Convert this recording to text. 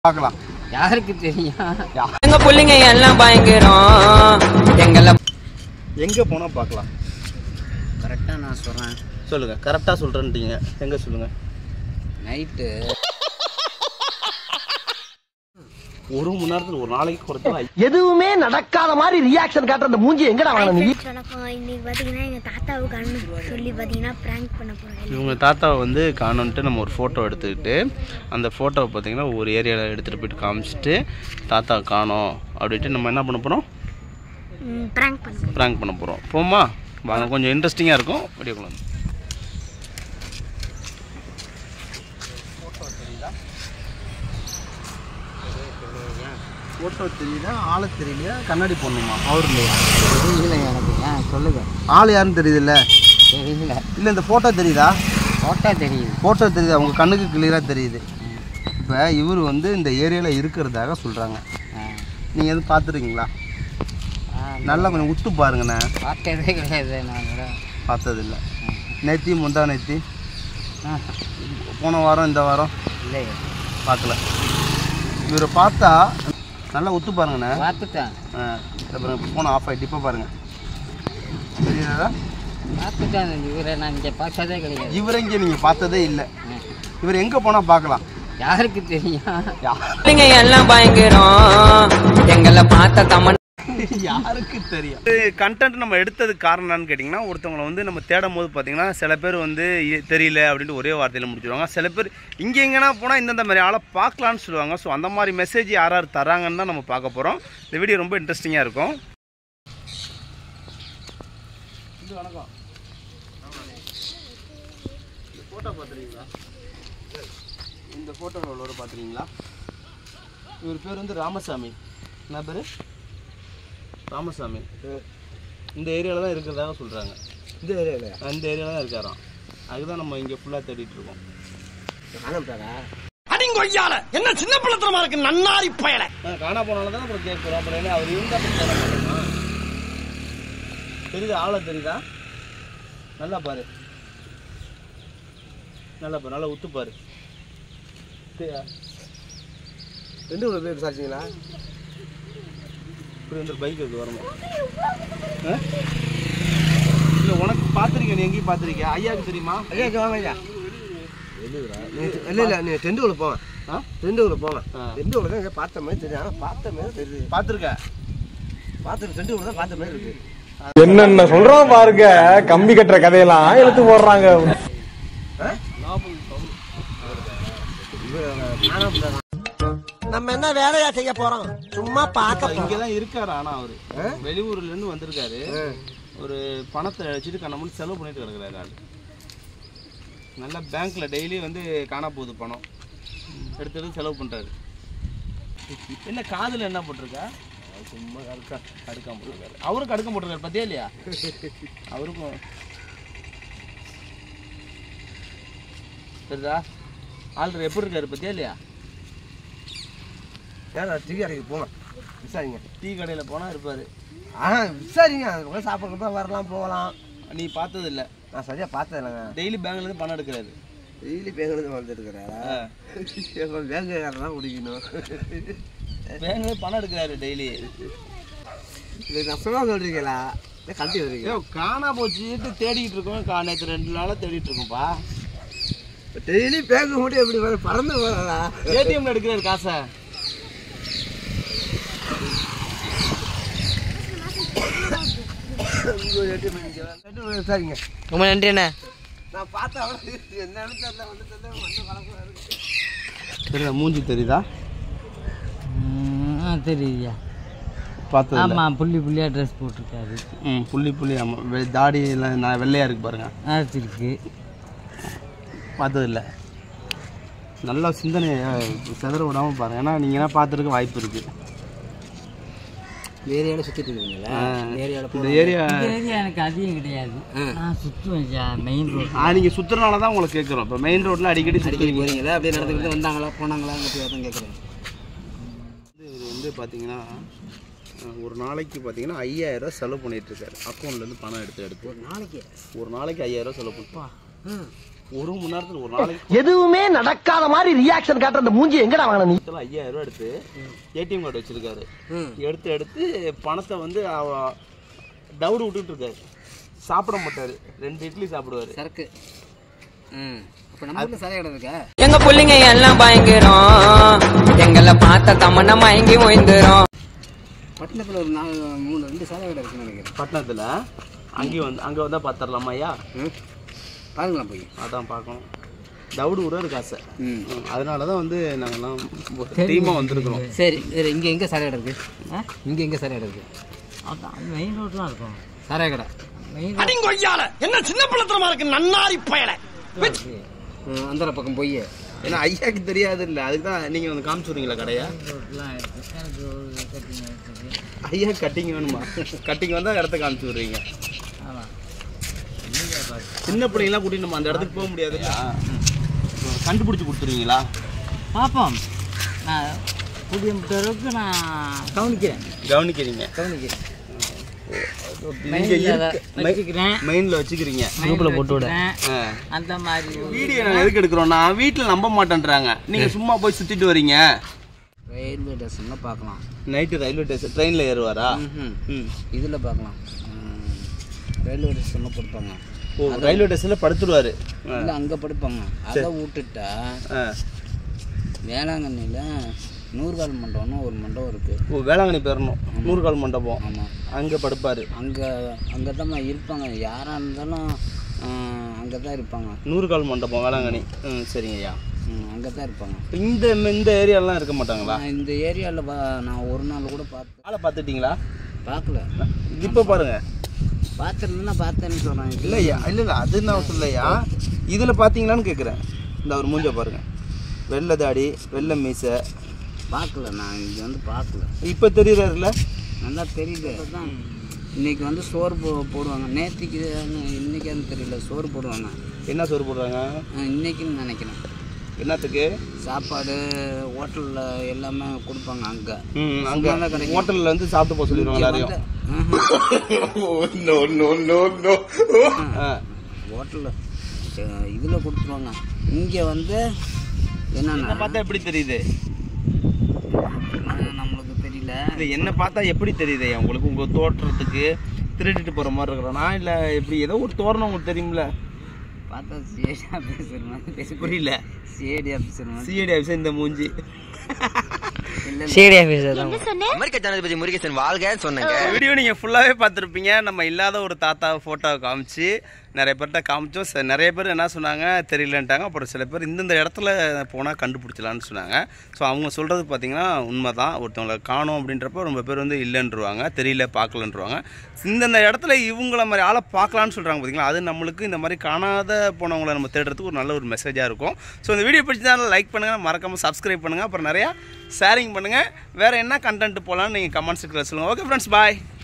பார்க்கலாம் யாருக்கு தெரியும் எங்க பிள்ளைங்க எல்லாம் பயங்கரம் எங்களை எங்கே போனால் பார்க்கலாம் கரெக்டாக நான் சொல்கிறேன் சொல்லுங்கள் கரெக்டாக சொல்கிறேன்ட்டீங்க எங்கே சொல்லுங்கள் நைட்டு ஒரு மணி நேரத்தில் ஒரு நாளைக்கு கொடுத்தா எதுவுமே நடக்காத மாதிரி ரியாக்ஷன் காட்டுற அந்த மூஞ்சி எங்கடா வாங்க நீ ஃப்ரெண்ட்ஸ் வணக்கம் இன்னைக்கு பார்த்தீங்கன்னா எங்கள் தாத்தாவுக்கு அண்ணன் சொல்லி பார்த்தீங்கன்னா ப்ராங்க் பண்ண போகிறோம் இவங்க தாத்தாவை வந்து காணோன்ட்டு நம்ம ஒரு ஃபோட்டோ எடுத்துக்கிட்டு அந்த ஃபோட்டோவை பார்த்தீங்கன்னா ஒரு ஏரியாவில் எடுத்துகிட்டு போயிட்டு காமிச்சிட்டு தாத்தா காணோம் அப்படின்ட்டு நம்ம என்ன பண்ண போகிறோம் ப்ராங்க் பண்ண ப்ராங்க் பண்ண போகிறோம் போமா வாங்க கொஞ்சம் இன்ட்ரெஸ்டிங்காக இருக்கும் வீடியோக்குள்ள வந்து ஃபோட்டோ தெரியுதா ஆளை தெரியலையா கண்ணாடி போடணுமா அவர் இல்லையா தெரியல எனக்கு ஆ சொல்லுங்க ஆள் யாருன்னு தெரியுதுல்ல தெரியல இல்லை இந்த ஃபோட்டோ தெரியுதா ஃபோட்டோ தெரியுது ஃபோட்டோ தெரியுதா உங்கள் கண்ணுக்கு கிளியராக தெரியுது இப்போ இவர் வந்து இந்த ஏரியாவில் இருக்கிறதாக சொல்கிறாங்க ஆ நீங்கள் எதுவும் பார்த்துருக்கீங்களா ஆ, நல்லா கொஞ்சம் உத்து பாருங்கண்ணே பார்த்ததே கிடையாது நான் கூட பார்த்ததில்ல நேத்தி முந்தா நேத்தி ஆ போன வாரம் இந்த வாரம் இல்லை பார்க்கல இவரை பார்த்தா நல்லா உத்து பாருங்கண்ணே பார்த்துட்டேன் ஆ, இந்த பாருங்க ஃபோன் ஆஃப் ஆகிட்டு இப்போ பாருங்க தெரியுதா பார்த்துட்டேன் இவரை நான் இங்கே பார்த்ததே கிடையாது இவரை இங்கே நீங்கள் பார்த்ததே இல்லை ம். இவர் எங்கே போனால் பார்க்கலாம் யாருக்கு தெரியும் யா- பிள்ளைங்க எல்லாம் பயங்கரம் எங்களை பார்த்த கமன் யாருக்கு தெரியும் கண்டென்ட் நம்ம எடுத்ததுக்கு காரணம் என்னன்னு கேட்டிங்கன்னா ஒருத்தவங்களை வந்து நம்ம தேடும் போது பார்த்தீங்கன்னா சில பேர் வந்து இ- தெரியல அப்படின்ட்டு ஒரே வார்த்தையில் முடிச்சிடுவாங்க சில பேர் இங்கே எங்கன்னா போனால் இந்தந்த மாதிரி ஆளை பார்க்கலான்னு சொல்லுவாங்க ஸோ அந்த மாதிரி மெசேஜ் யார் யார் தராங்கன்னு தான் நம்ம பார்க்க போகிறோம் இந்த வீடியோ ரொம்ப இன்ட்ரெஸ்டிங்காக இருக்கும் இது வணக்கம் இந்த ஃபோட்டோ பார்த்துருக்கீங்களா இந்த ஃபோட்டோவில் உள்ளவரை பார்த்துருக்கீங்களா இவர் பேர் வந்து ராமசாமி என்ன பேர் ராமசாமி இந்த ஏரியாவில் தான் இருக்கிறதாக சொல்கிறாங்க இந்த ஏரியால இந்த ஏரியாவில் தான் இருக்காராம் அதுதான் நம்ம இங்கே ஃபுல்லாக தேடிட்டு இருக்கோம் அடிங்கொய்யால என்ன சின்ன பிள்ளத்தனமா இருக்கு நன்னாரி பயல ஆ, காணா போனால தான் அப்புறம் கேட்குறோம் அப்புறம் என்ன அவர் இருந்தால் அப்புறம் தேட மாட்டோமா? தெரியுதா ஆளை தெரியுதா நல்லா பாரு நல்லா பாரு நல்லா உத்து பாரு தெரியா? ரெண்டு ஒரு பேர் விசாரிச்சிங்களா இப்படி வந்து பைக் இருக்கு வரணும் ஆ? இல்லை உனக்கு பார்த்துருக்கேன் நீ எங்கேயும் பார்த்துருக்கியா ஐயாவுக்கு தெரியுமா ஐயா இங்க வாங்க ஐயா இல்ல இல்ல நீ டெண்டுக்குள்ள போங்க ஆ டெண்டுக்குள்ள போங்க ஆ. டெண்டுக்குள்ள தான் இங்க பார்த்த மாதிரி தெரியும் ஆனா பார்த்த மாதிரி தெரியுது பார்த்துருக்க பார்த்து டெண்டுக்குள்ள தான் பார்த்த மாதிரி இருக்கு என்னென்ன சொல்றான் பாருங்க கம்பி கட்டுற கதையெல்லாம் இழுத்து போடுறாங்க நம்ம என்ன வேலையா செய்ய போறோம் சும்மா பார்க்க இங்கே தான் இருக்காரு ஆனால் அவர் வெளியூர்லேருந்து வந்திருக்காரு ஒரு பணத்தை அழைச்சிட்டு கண்ண செலவு பண்ணிட்டு கிடக்குறாரு ஆள் நல்லா பேங்க்ல டெய்லி வந்து காணா போகுது பணம் எடுத்து எடுத்து செலவு பண்றாரு என்ன காதுல என்ன போட்டிருக்கா சும்மா கடுக்கா கடுக்காம போட்டிருக்காரு அவரும் கடுக்க போட்டிருக்காரு பத்தியா இல்லையா அவருக்கும் சரிதா ஆள்ற எப்படி இருக்காரு பத்தியா இல்லையா ஏன்னா டீ கடைக்கு போங்க விசாரிங்க டீ கடையில போனா இருப்பாரு ஆ விசாரிங்க அதுக்கப்புறம் சாப்பிட்றப்ப வரலாம் போகலாம் நீ பார்த்தது இல்ல நான் சரியா பார்த்தது இல்லைங்க டெய்லி பேங்க்ல இருந்து பணம் எடுக்கிறாரு டெய்லி பேங்க்லேருந்து வந்துட்டு இருக்கிறாரா எங்கள் பேங்க் தான் பிடிக்கணும் பேங்க்ல பணம் எடுக்கிறாரு டெய்லி இது நஷ்டமாக சொல்கிறீங்களா இல்லை கட்டி வருவீங்க ஐயோ காணா போச்சுட்டு தேடிட்டு இருக்கோம் கா நேற்று ரெண்டு நாளாக தேடிட்டு இருக்கோம்ப்பா டெய்லி பேங்க் மட்டும் எப்படி வர பறந்து போகிறதா ஏடிஎம்ல எடுக்கிறாரு காசை சரிங்க ரொம்ப நன்றி அண்ணா நான் பார்த்தா என்னன்னு தெரியல வந்து தெரியல வந்து கலக்குறாரு தெரியுதா மூஞ்சி தெரியுதா தெரியுதுயா பார்த்தது ஆமாம் புள்ளி புள்ளியா ட்ரெஸ் போட்டிருக்காரு ம் புள்ளி புள்ளி ஆமாம் வெ தாடி எல்லாம் நான் வெள்ளையாக இருக்கு பாருங்க ஆச்சிருக்கு பார்த்தது இல்லை நல்லா சிந்தனையை செதற விடாமல் பாருங்க ஏன்னா நீங்கள் என்ன பார்த்துருக்க வாய்ப்பு இருக்குது ஏரியாவில் சுற்றிட்டு இருக்கீங்களா இந்த ஏரியா இந்த ஏரியா எனக்கு அதிகம் கிடையாது நான் சுற்றுவேன் மெயின் ரோட் ஆ நீங்கள் சுற்றுறனால தான் உங்களை கேட்குறோம் இப்போ மெயின் ரோட்டில் அடிக்கடி சுற்றுறீங்க போறீங்களா அப்படியே நடந்துக்கிட்டு வந்தாங்களா போனாங்களா தான் கேட்குறேன் இது வந்து பார்த்தீங்கன்னா அஹ், ஒரு நாளைக்கு பார்த்தீங்கன்னா ஐயாயிரம் ரூபாய் செலவு பண்ணிட்டு இருக்காரு அக்கௌண்ட்லேருந்து பணம் எடுத்து எடுத்து நாளைக்கு ஒரு நாளைக்கு ஐயாயிரம் ரூபாய் செலவு பண்ணுப்பா ஒரு மணி நேரத்துல ஒரு நாளைக்கு எதுவுமே நடக்காத மாதிரி ரியாக்ஷன் காட்டுற அந்த மூஞ்சி எங்கடா வாங்கின நீ மொத்தம் ஐயாயிரம் ரூபாய் எடுத்து ஏடிஎம் கார்டு வச்சிருக்காரு எடுத்து எடுத்து பணத்தை வந்து அவ டவுடு விட்டுட்டு இருக்காரு சாப்பிட மாட்டாரு ரெண்டு இட்லி சாப்பிடுவாரு சரக்கு ம் இப்போ நம்ம ஊரில் சாலை இடம் இருக்கா எங்க புள்ளைங்க எல்லாம் பயங்கரம் எங்களை பார்த்த தமன்னா மயங்கி ஓய்ந்துரும் பட்டணத்தில் ஒரு நாலு மூணு ரெண்டு சாலை இடம் இருக்குன்னு நினைக்கிறேன் பட்டணத்துல அங்கேயும் வந்து அங்க வந்தா பாத்திரலாமா ஐயா ம் பாருங்களா போய் அதான் பார்க்கணும் டவுடு விடுறது காசை ம் ம், அதனாலதான் வந்து நாங்கெல்லாம் டீமா வந்திருக்கிறோம் சரி சரி இங்கே எங்கே சாலை இடம் இருக்கு இங்கே எங்கே சாலை இடம் இருக்கு மெயின் ரோட்லாம் இருக்கும் சாராய கடை அடிங்கொய்யால என்ன சின்ன பிள்ளத்தனமா இருக்கு நன்னாரி பயல ம், அந்த பக்கம் போய் ஏன்னா ஐயாக்கு தெரியாது இல்ல அதுக்கு தான் நீங்க வந்து காமிச்சுடுறீங்களா கடையா ரோட்லாம் இருக்கு எனக்கு ஒரு கட்டிங் இருக்குது ஐயா கட்டிங் வேணுமா கட்டிங் வந்தா இடத்த காமிச்சு விடுறீங்க ஆமாம் சின்ன பிள்ளைங்களாம் கூட்டிட்டு நம்ம அந்த இடத்துக்கு போக முடியாது கண்டுபிடிச்சு கொடுத்துருவீங்களா பார்ப்போம் நான் புதிய அளவுக்கு நான் கவனிக்கிறேன் கவனிக்கிறீங்க கவனிக்கிறேன் நீங்க இருக்க- மை- வச்சுக்கிறேன் மெயின்ல வச்சுக்கிறீங்க குரூப்பில் போட்டு விட ஆ. அந்த மாதிரி ஒரு வீடியோ நாங்கள் எதுக்கு எடுக்கிறோம்னா வீட்டில் நம்ப மாட்டேன்றாங்க நீங்க சும்மா போய் சுத்திட்டு வரீங்க ரயில்வே ஸ்டேஷனில் பார்க்கலாம் நைட்டு ரயில்வே ஸ்டேஷன் ட்ரெயினில் ஏறுவாரா ம் ம் இதில் பார்க்கலாம் ம், ரயில்வே ஸ்டேஷனில் படுப்பாங்க ஓ ரயில்வே ஸ்டேஷனில் படுத்துருவாரு ஆ. இல்லை அங்கே படுப்பாங்க அதை விட்டுட்டா ஆ. வேளாங்கண்ணியில் நூறுகால் மண்டபம்னு ஒரு மண்டபம் இருக்குது ஓ வேளாங்கண்ணி போயிடணும் நூறுகால் மண்டபம் ஆமாம் அங்கே படுப்பாரு அங்கே அங்கே தான் இருப்பாங்க யாராக இருந்தாலும் அங்கே தான் இருப்பாங்க நூறுகால் மண்டபம் வேளாங்கண்ணி ம் சரிங்க ஐயா அங்கே தான் இருப்பாங்க இந்த இந்த ஏரியாலாம் இருக்க மாட்டாங்களா நான் இந்த ஏரியாவில் நான் ஒரு நாள் கூட பார்த்து ஆளை பார்த்துட்டீங்களா பார்க்கல இப்போ பாருங்க பார்த்துருந்தேன்னா பார்த்தேன்னு சொல்கிறேன் இல்லையா இல்லை இல்லை அது நான் சொல்லலையா இதில் பார்த்தீங்களான்னு கேட்குறேன் இந்த அவர் மூஞ்ச பாருங்க வெள்ளை தாடி வெள்ளை மீசை பார்க்கல நான் இங்கே வந்து பார்க்கல இப்போ தெரியுறாருல்ல நல்லா தெரியல தான் இன்னைக்கு வந்து சோறு போ போடுவாங்க நேற்றுக்கு இன்னைக்கான்னு தெரியல சோறு போடுவாங்க என்ன சோறு போடுறாங்க ஆ, இன்னைக்குன்னு நினைக்கிறேன் என்னத்துக்கு சாப்பாடு ஹோட்டலில் எல்லாமே கொடுப்பாங்க அங்கே ம் அங்கே சும்மா தான் கிடைக்கும். ஹோட்டலில் வந்து சாப்பிட்டு போக சொல்லிடுவாங்க எல்லாரையும் ஆ ஹோட்டலில் இதில் கொடுத்துருவாங்க இங்கே வந்து என்ன என்னன்னா பார்த்தா எப்படி தெரியுது அது நம்மளுக்கு தெரியல இல்லை என்ன பார்த்தா எப்படி தெரியுது ஐயா உங்களுக்கு உங்கள் தோற்றத்துக்கு திருடிட்டு போகிற மாதிரி இருக்கிறோன்னா இல்லை எப்படி ஏதோ ஒரு தோரணம் உங்களுக்கு தெரியும்ல பார்த்தா சிஏடி ஆஃபீஸர் மாதிரி தெரியுது. புரியல சிஏடி ஆஃபீஸர் மாதிரி சிஐடி ஆஃபீஸர் இந்த மூஞ்சி இல்லை சரி ஆஃபீஸர் தான் அமெரிக்க ஜனாதிபதி முருகேசன் வாழ்க சொன்னங்க வீடியோ நீங்கள் ஃபுல்லாகவே பார்த்துருப்பீங்க நம்ம இல்லாத ஒரு தாத்தா ஃபோட்டோவை காமிச்சு நிறைய பேர்கிட்ட காமிச்சோம் ச- நிறைய பேர் என்ன சொன்னாங்க தெரியலன்ட்டாங்க அப்புறம் சில பேர் இந்தந்த இடத்துல போனால் கண்டுபிடிச்சலான்னு சொன்னாங்க ஸோ அவங்க சொல்கிறது பார்த்தீங்கன்னா உண்மை தான் ஒருத்தவங்களை காணோம் அப்படின்றப்ப ரொம்ப பேர் வந்து இல்லைன்றுவாங்க தெரியல பார்க்கலன்றுவாங்க இந்தந்த இடத்துல இவங்கள மாதிரி ஆளை பார்க்கலான்னு சொல்கிறாங்க பார்த்தீங்களா அது நம்மளுக்கு இந்த மாதிரி காணாத போனவங்களை நம்ம தேடுறதுக்கு ஒரு நல்ல ஒரு மெசேஜாக இருக்கும் ஸோ இந்த வீடியோ பிடிச்சதால லைக் பண்ணுங்கள் மறக்காமல் சப்ஸ்கிரைப் பண்ணுங்கள் அப்புறம் நிறையா ஷேரிங் பண்ணுங்கள் வேறு என்ன கண்டென்ட் போகலான்னு நீங்கள் கமெண்ட் செக்ஷனில் சொல்லுங்கள் ஓகே ஃப்ரெண்ட்ஸ் பாய்